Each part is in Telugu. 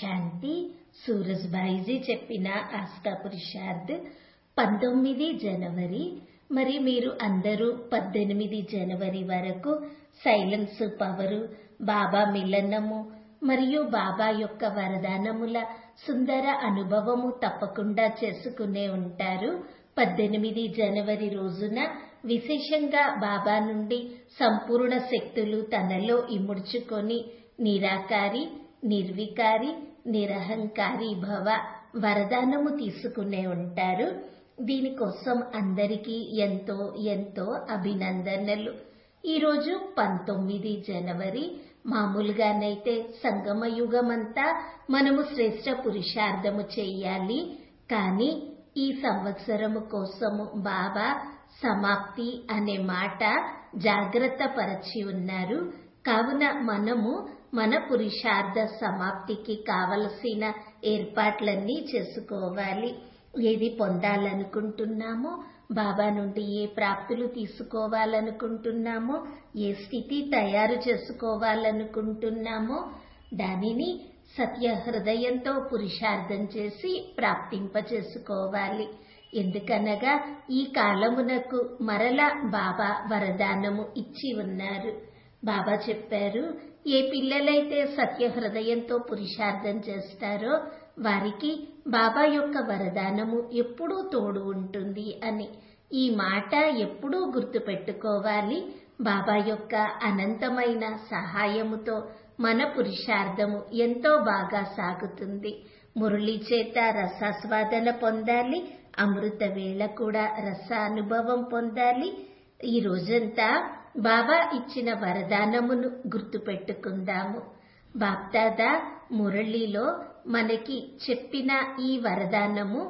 శాంతి సూరజ్భాయిజీ చెప్పిన ఆస్కా పురుషార్థ్ పంతొమ్మిది జనవరి మరి మీరు అందరూ పద్దెనిమిది జనవరి వరకు సైలెన్స్ పవరు బాబా మిలనము మరియు బాబా యొక్క వరదానముల సుందర అనుభవము తప్పకుండా చేసుకునే ఉంటారు పద్దెనిమిది జనవరి రోజున విశేషంగా బాబా నుండి సంపూర్ణ శక్తులు తనలో ఇముడ్చుకొని నిరాకారి నిర్వికారి నిరహంకారి భవ వరదానము తీసుకునే ఉంటారు దీనికోసం అందరికీ ఎంతో ఎంతో అభినందనలు ఈరోజు పంతొమ్మిది జనవరి మామూలుగానైతే సంగమ యుగమంతా మనము శ్రేష్ట పురుషార్థము చెయ్యాలి కానీ ఈ సంవత్సరము కోసము బాబా సమాప్తి అనే మాట జాగ్రత్త పరచి ఉన్నారు కావున మనము మన పురుషార్థ సమాప్తికి కావలసిన ఏర్పాట్లన్నీ చేసుకోవాలి ఏది పొందాలనుకుంటున్నామో బాబా నుండి ఏ ప్రాప్తులు తీసుకోవాలనుకుంటున్నామో ఏ స్థితి తయారు చేసుకోవాలనుకుంటున్నామో దానిని సత్య హృదయంతో పురుషార్థం చేసి ప్రాప్తింప చేసుకోవాలి ఎందుకనగా ఈ కాలమునకు మరల బాబా వరదానము ఇచ్చి ఉన్నారు బాబా చెప్పారు ఏ పిల్లలైతే సత్య హృదయంతో పురుషార్థం చేస్తారో వారికి బాబా యొక్క వరదానము ఎప్పుడూ తోడు ఉంటుంది అని ఈ మాట ఎప్పుడూ గుర్తుపెట్టుకోవాలి బాబా యొక్క అనంతమైన సహాయముతో మన పురుషార్థము ఎంతో బాగా సాగుతుంది మురళి చేత రసాస్వాదన పొందాలి అమృత వేళ కూడా రస అనుభవం పొందాలి ఈ రోజంతా బాబా ఇచ్చిన వరదానమును గుర్తుపెట్టుకుందాము బాప్దాదా మురళిలో మనకి చెప్పిన ఈ వరదానము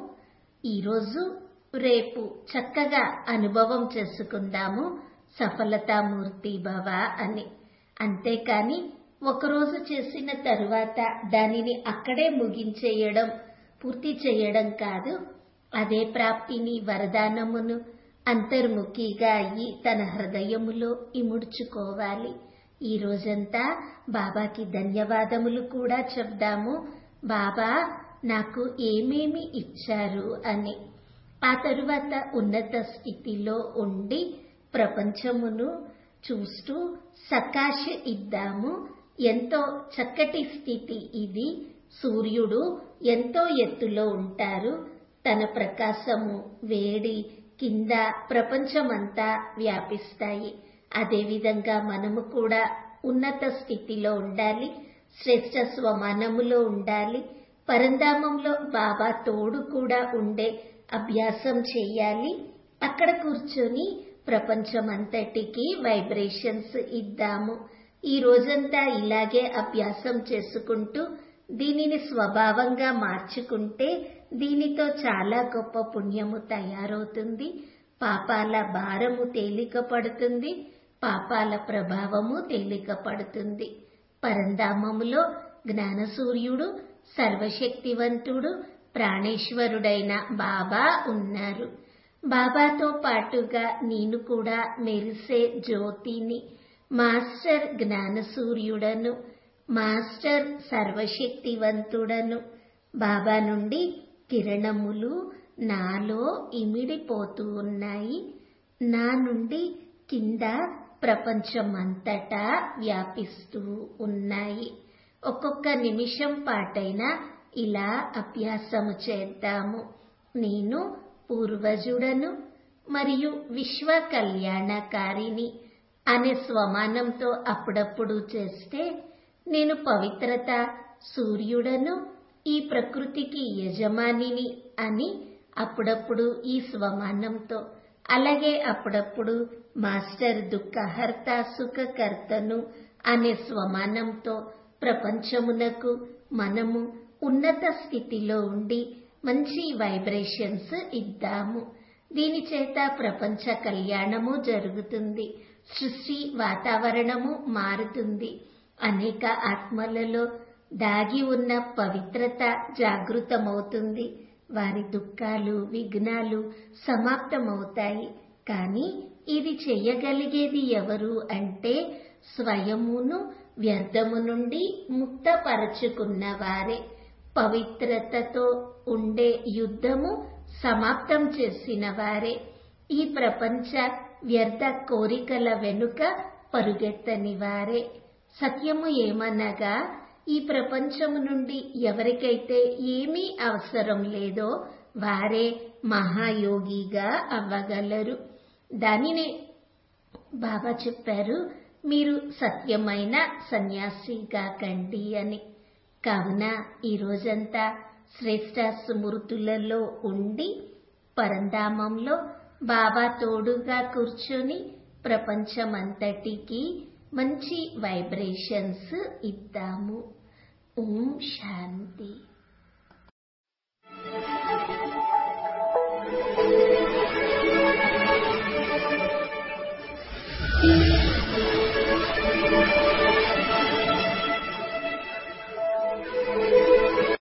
ఈరోజు రేపు చక్కగా అనుభవం చేసుకుందాము సఫలతామూర్తి భవ అని అంతేకాని ఒకరోజు చేసిన తరువాత దానిని అక్కడే ముగించేయడం పూర్తి చేయడం కాదు అదే ప్రాప్తిని వరదానమును అంతర్ముఖిగా అయ్యి తన హృదయములో ఇముడ్చుకోవాలి ఈ రోజంతా బాబాకి ధన్యవాదములు కూడా చెప్దాము బాబా నాకు ఏమేమి ఇచ్చారు అని ఆ తరువాత ఉన్నత స్థితిలో ఉండి ప్రపంచమును చూస్తూ సకాశ ఇద్దాము ఎంతో చక్కటి స్థితి ఇది సూర్యుడు ఎంతో ఎత్తులో ఉంటారు తన ప్రకాశము వేడి కింద ప్రపంచమంతా వ్యాపిస్తాయి అదేవిధంగా మనము కూడా ఉన్నత స్థితిలో ఉండాలి శ్రేష్ట స్వమానములో ఉండాలి పరంధామంలో బాబా తోడు కూడా ఉండే అభ్యాసం చేయాలి అక్కడ కూర్చొని ప్రపంచమంతటికి వైబ్రేషన్స్ ఇద్దాము ఈ రోజంతా ఇలాగే అభ్యాసం చేసుకుంటూ దీనిని స్వభావంగా మార్చుకుంటే దీనితో చాలా గొప్ప పుణ్యము తయారవుతుంది పాపాల భారము తేలిక పడుతుంది పాపాల ప్రభావము తేలిక పడుతుంది పరంధామములో జ్ఞానసూర్యుడు సర్వశక్తివంతుడు ప్రాణేశ్వరుడైన బాబా ఉన్నారు బాబాతో పాటుగా నేను కూడా మెరిసే జ్యోతిని మాస్టర్ జ్ఞానసూర్యుడను మాస్టర్ సర్వశక్తివంతుడను బాబా నుండి కిరణములు నాలో ఇమిడిపోతూ ఉన్నాయి నా నుండి కింద ప్రపంచమంతటా వ్యాపిస్తూ ఉన్నాయి ఒక్కొక్క నిమిషం పాటైనా ఇలా అభ్యాసము చేద్దాము నేను పూర్వజుడను మరియు విశ్వ కళ్యాణకారిని అనే స్వమానంతో అప్పుడప్పుడు చేస్తే నేను పవిత్రత సూర్యుడను ఈ ప్రకృతికి యజమానిని అని అప్పుడప్పుడు ఈ స్వమానంతో అలాగే అప్పుడప్పుడు మాస్టర్ దుఃఖహర్త సుఖకర్తను అనే స్వమానంతో ప్రపంచమునకు మనము ఉన్నత స్థితిలో ఉండి మంచి వైబ్రేషన్స్ ఇద్దాము దీని చేత ప్రపంచ కళ్యాణము జరుగుతుంది సృష్టి వాతావరణము మారుతుంది అనేక ఆత్మలలో దాగి ఉన్న పవిత్రత జాగృతమవుతుంది వారి దుఃఖాలు విఘ్నాలు సమాప్తమవుతాయి కానీ ఇది చెయ్యగలిగేది ఎవరు అంటే స్వయమును వ్యర్థము నుండి ముక్తపరచుకున్న వారే పవిత్రతతో ఉండే యుద్ధము సమాప్తం చేసిన వారే ఈ ప్రపంచ వ్యర్థ కోరికల వెనుక పరుగెత్తని వారే సత్యము ఏమనగా ఈ ప్రపంచము నుండి ఎవరికైతే ఏమీ అవసరం లేదో వారే మహాయోగిగా అవ్వగలరు దానినే బాబా చెప్పారు మీరు సత్యమైన సన్యాసిగా కండి అని కావున ఈ రోజంతా శ్రేష్ట స్మృతులలో ఉండి పరంధామంలో బాబా తోడుగా కూర్చొని ప్రపంచమంతటికి మంచి వైబ్రేషన్స్ ఇద్దాము ఓం శాంతి